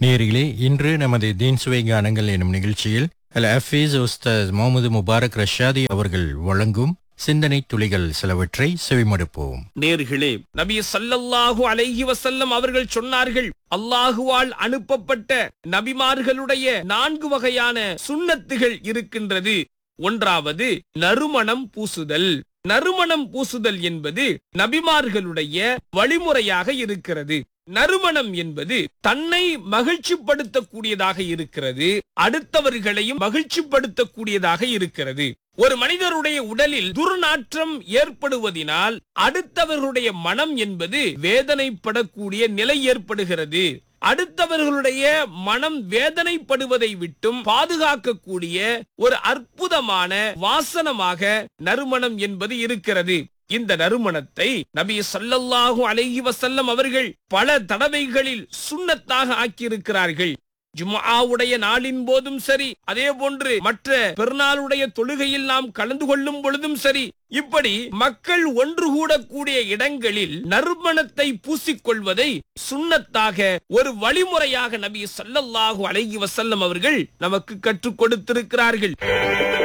நேரிலே இன்று நமது தீன் சுவை கானங்கள் எனும் நிகழ்ச்சியில் அல் ஹஃபீஸ் உஸ்தாத் முகமது முபாரக் ரஷாதி அவர்கள் வழங்கும் சிந்தனை துளிகள் சிலவற்றை செவிமடுப்போம் நேர்களே நபி ஸல்லல்லாஹு அலைஹி வஸல்லம் அவர்கள் சொன்னார்கள் அல்லாஹுவால் அனுப்பப்பட்ட நபிமார்களுடைய நான்கு வகையான சுன்னத்துகள் இருக்கின்றது ஒன்றாவது நறுமணம் பூசுதல் நறுமணம் பூசுதல் என்பது நபிமார்களுடைய வழிமுறையாக இருக்கிறது நறுமணம் என்பது தன்னை மகிழ்ச்சிப்படுத்தக்கூடியதாக இருக்கிறது அடுத்தவர்களையும் மகிழ்ச்சிப்படுத்தக்கூடியதாக இருக்கிறது ஒரு மனிதருடைய உடலில் துர்நாற்றம் ஏற்படுவதினால் அடுத்தவர்களுடைய மனம் என்பது வேதனைப்படக்கூடிய நிலை ஏற்படுகிறது அடுத்தவர்களுடைய மனம் வேதனைப்படுவதை விட்டும் பாதுகாக்கக்கூடிய ஒரு அற்புதமான வாசனமாக நறுமணம் என்பது இருக்கிறது இந்த நறுமணத்தை நபி ஸல்லல்லாஹு அலைஹி வஸல்லம் அவர்கள் பல தடவைகளில் சுன்னத்தாக ஆக்கியிருக்கிறார்கள் ஜும்ஆவுடைய நாளின் போதும் சரி அதே போன்று மற்ற பெருநாளுடைய தொழுகையில் நாம் கலந்து கொள்ளும் பொழுதும் சரி இப்படி மக்கள் ஒன்று கூடக்கூடிய இடங்களில் நறுமணத்தை பூசிக்கொள்வதை சுன்னத்தாக ஒரு வழிமுறையாக நபி ஸல்லல்லாஹு அலைஹி வஸல்லம் அவர்கள் நமக்கு கற்றுக் கொடுத்திருக்கிறார்கள்